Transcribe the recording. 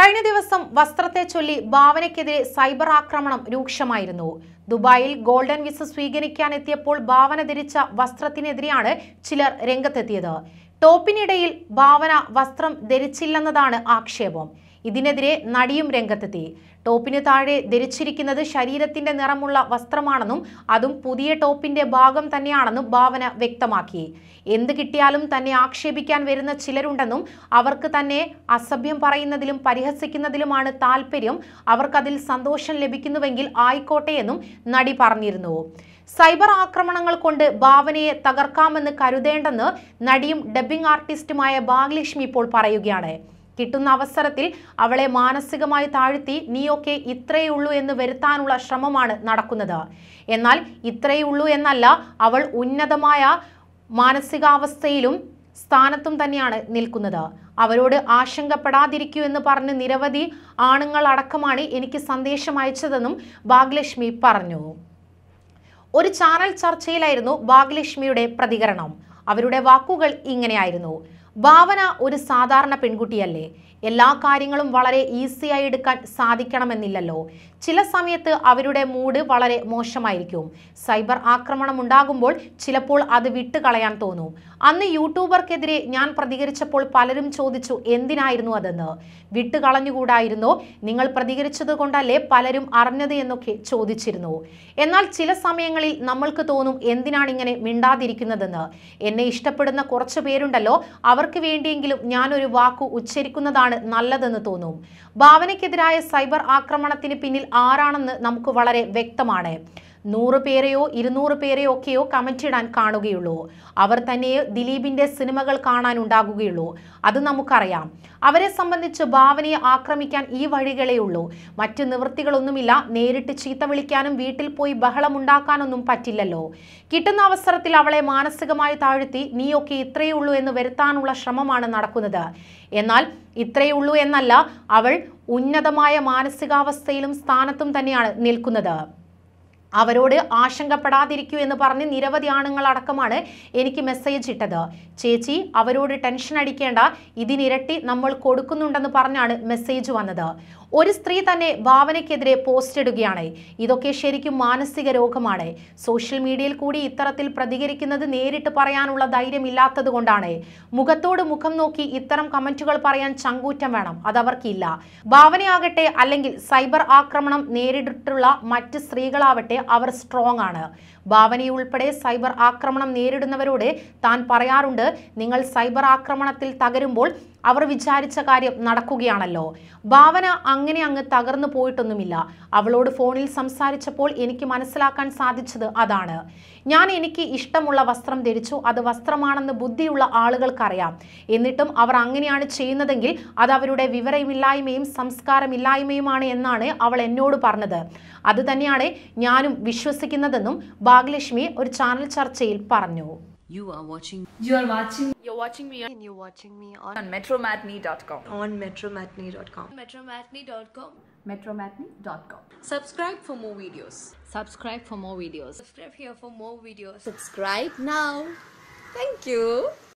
കഴിഞ്ഞ ദിവസം വസ്ത്രത്തെ ചൊല്ലി ഭാവനയ്ക്കെതിരെ സൈബർ ആക്രമണം രൂക്ഷമായിരുന്നു ദുബായിൽ ഗോൾഡൻ വിസ സ്വീകരിക്കാൻ എത്തിയപ്പോൾ ഭാവന ധരിച്ച വസ്ത്രത്തിനെതിരെയാണ് ചിലർ രംഗത്തെത്തിയത് ടോപ്പിനിടയിൽ ഭാവന വസ്ത്രം ധരിച്ചില്ലെന്നതാണ് ആക്ഷേപം ഇതിനെതിരെ നടിയും രംഗത്തെത്തി ടോപ്പിന് താഴെ ധരിച്ചിരിക്കുന്നത് ശരീരത്തിന്റെ നിറമുള്ള വസ്ത്രമാണെന്നും അതും പുതിയ ടോപ്പിന്റെ ഭാഗം തന്നെയാണെന്നും ഭാവന വ്യക്തമാക്കി എന്ത് കിട്ടിയാലും തന്നെ ആക്ഷേപിക്കാൻ വരുന്ന ചിലരുണ്ടെന്നും അവർക്ക് തന്നെ അസഭ്യം പറയുന്നതിലും പരിഹസിക്കുന്നതിലുമാണ് താല്പര്യം അവർക്കതിൽ സന്തോഷം ലഭിക്കുന്നുവെങ്കിൽ ആയിക്കോട്ടെ എന്നും നടി പറഞ്ഞിരുന്നു സൈബർ ആക്രമണങ്ങൾ കൊണ്ട് ഭാവനയെ തകർക്കാമെന്ന് കരുതേണ്ടെന്ന് നടിയും ഡബ്ബിംഗ് ആർട്ടിസ്റ്റുമായ ഭാഗ്യലക്ഷ്മി ഇപ്പോൾ പറയുകയാണ് കിട്ടുന്ന അവസരത്തിൽ അവളെ മാനസികമായി താഴ്ത്തി നീയൊക്കെ ഇത്രയേ ഉള്ളൂ എന്ന് വരുത്താനുള്ള ശ്രമമാണ് നടക്കുന്നത് എന്നാൽ ഇത്രയേ ഉള്ളൂ എന്നല്ല അവൾ ഉന്നതമായ മാനസികാവസ്ഥയിലും സ്ഥാനത്തും തന്നെയാണ് നിൽക്കുന്നത് അവരോട് ആശങ്കപ്പെടാതിരിക്കൂ എന്ന് പറഞ്ഞ് നിരവധി ആണുങ്ങൾ അടക്കമാണ് എനിക്ക് സന്ദേശം അയച്ചതെന്നും ഭാഗ്യലക്ഷ്മി പറഞ്ഞു ഒരു ചാനൽ ചർച്ചയിലായിരുന്നു ഭാഗ്യലക്ഷ്മിയുടെ പ്രതികരണം അവരുടെ വാക്കുകൾ ഇങ്ങനെയായിരുന്നു ഭാവന ഒരു സാധാരണ പെൺകുട്ടിയല്ലേ എല്ലാ കാര്യങ്ങളും വളരെ ഈസിയായി എടുക്കാൻ സാധിക്കണമെന്നില്ലല്ലോ ചില സമയത്ത് അവരുടെ മൂഡ് വളരെ മോശമായിരിക്കും സൈബർ ആക്രമണം ഉണ്ടാകുമ്പോൾ ചിലപ്പോൾ അത് വിട്ടുകളയാൻ തോന്നും അന്ന് യൂട്യൂബർക്കെതിരെ ഞാൻ പ്രതികരിച്ചപ്പോൾ പലരും ചോദിച്ചു എന്തിനായിരുന്നു അതെന്ന് വിട്ടുകളഞ്ഞുകൂടായിരുന്നോ നിങ്ങൾ പ്രതികരിച്ചത് കൊണ്ടല്ലേ പലരും അറിഞ്ഞത് എന്നൊക്കെ ചോദിച്ചിരുന്നു എന്നാൽ ചില സമയങ്ങളിൽ നമ്മൾക്ക് തോന്നും എന്തിനാണ് ഇങ്ങനെ മിണ്ടാതിരിക്കുന്നതെന്ന് എന്നെ ഇഷ്ടപ്പെടുന്ന കുറച്ചു പേരുണ്ടല്ലോ അവർക്ക് വേണ്ടിയെങ്കിലും ഞാനൊരു വാക്കു ഉച്ചരിക്കുന്നതാണ് നല്ലതെന്ന് തോന്നും ഭാവനയ്ക്കെതിരായ സൈബർ ആക്രമണത്തിന് പിന്നിൽ ആരാണെന്ന് നമുക്ക് വളരെ വ്യക്തമാണ് നൂറ് പേരെയോ ഇരുന്നൂറ് പേരെയോ ഒക്കെയോ കമന്റ് ഇടാൻ കാണുകയുള്ളൂ അവർ തന്നെ ദിലീപിന്റെ സിനിമകൾ കാണാൻ ഉണ്ടാകുകയുള്ളൂ അത് നമുക്കറിയാം അവരെ സംബന്ധിച്ച് ഭാവനയെ ആക്രമിക്കാൻ ഈ വഴികളേ ഉള്ളൂ മറ്റു നിവൃത്തികളൊന്നുമില്ല നേരിട്ട് ചീത്ത വിളിക്കാനും വീട്ടിൽ പോയി ബഹളമുണ്ടാക്കാനൊന്നും പറ്റില്ലല്ലോ കിട്ടുന്ന അവസരത്തിൽ അവളെ മാനസികമായി താഴ്ത്തി നീയൊക്കെ ഇത്രയേ ഉള്ളൂ എന്ന് വരുത്താനുള്ള ശ്രമമാണ് നടക്കുന്നത് എന്നാൽ ഇത്രയേ ഉള്ളൂ എന്നല്ല അവൾ ഉന്നതമായ മാനസികാവസ്ഥയിലും സ്ഥാനത്തും തന്നെയാണ് നിൽക്കുന്നത് അവരോട് ആശങ്കപ്പെടാതിരിക്കൂ എന്ന് പറഞ്ഞ് നിരവധി ആണുങ്ങൾ അടക്കമാണ് എനിക്ക് മെസ്സേജ് ഇട്ടത് ചേച്ചി അവരോട് ടെൻഷൻ അടിക്കേണ്ട ഇതിനിരട്ടി നമ്മൾ കൊടുക്കുന്നുണ്ടെന്ന് പറഞ്ഞാണ് മെസ്സേജ് വന്നത് ഒരു സ്ത്രീ തന്നെ ഭാവനയ്ക്കെതിരെ പോസ്റ്റ് ഇടുകയാണ് ഇതൊക്കെ ശരിക്കും മാനസിക രോഗമാണ് സോഷ്യൽ മീഡിയയിൽ കൂടി ഇത്തരത്തിൽ പ്രതികരിക്കുന്നത് നേരിട്ട് പറയാനുള്ള ധൈര്യം ഇല്ലാത്തത് കൊണ്ടാണ് മുഖത്തോട് മുഖം നോക്കി ഇത്തരം കമന്റുകൾ പറയാൻ ചങ്കൂറ്റം വേണം അതവർക്കില്ല ഭാവനയാകട്ടെ അല്ലെങ്കിൽ സൈബർ ആക്രമണം നേരിട്ടിട്ടുള്ള മറ്റ് സ്ത്രീകളാവട്ടെ അവർ സ്ട്രോങ് ആണ് ഭാവനയുൾപ്പെടെ സൈബർ ആക്രമണം നേരിടുന്നവരോട് താൻ പറയാറുണ്ട് നിങ്ങൾ സൈബർ ആക്രമണത്തിൽ തകരുമ്പോൾ അവർ വിചാരിച്ച കാര്യം നടക്കുകയാണല്ലോ ഭാവന അങ്ങനെ അങ്ങ് തകർന്നു പോയിട്ടൊന്നുമില്ല അവളോട് ഫോണിൽ സംസാരിച്ചപ്പോൾ എനിക്ക് മനസ്സിലാക്കാൻ സാധിച്ചത് അതാണ് ഞാൻ എനിക്ക് ഇഷ്ടമുള്ള വസ്ത്രം ധരിച്ചു അത് വസ്ത്രമാണെന്ന് ബുദ്ധിയുള്ള ആളുകൾക്കറിയാം എന്നിട്ടും അവർ അങ്ങനെയാണ് ചെയ്യുന്നതെങ്കിൽ അത് അവരുടെ വിവരമില്ലായ്മയും സംസ്കാരമില്ലായ്മയുമാണ് എന്നാണ് അവൾ എന്നോട് പറഞ്ഞത് അത് തന്നെയാണ് ഞാനും വിശ്വസിക്കുന്നതെന്നും ഭാഗ്യലക്ഷ്മി ഒരു ചാനൽ ചർച്ചയിൽ പറഞ്ഞു You are watching You are watching You're watching me and you're watching me on, on metromatney.com. on metromatney.com. metromatney.com. Metromatney.com. Subscribe for more videos. Subscribe for more videos. Subscribe here for more videos. Subscribe now. Thank you.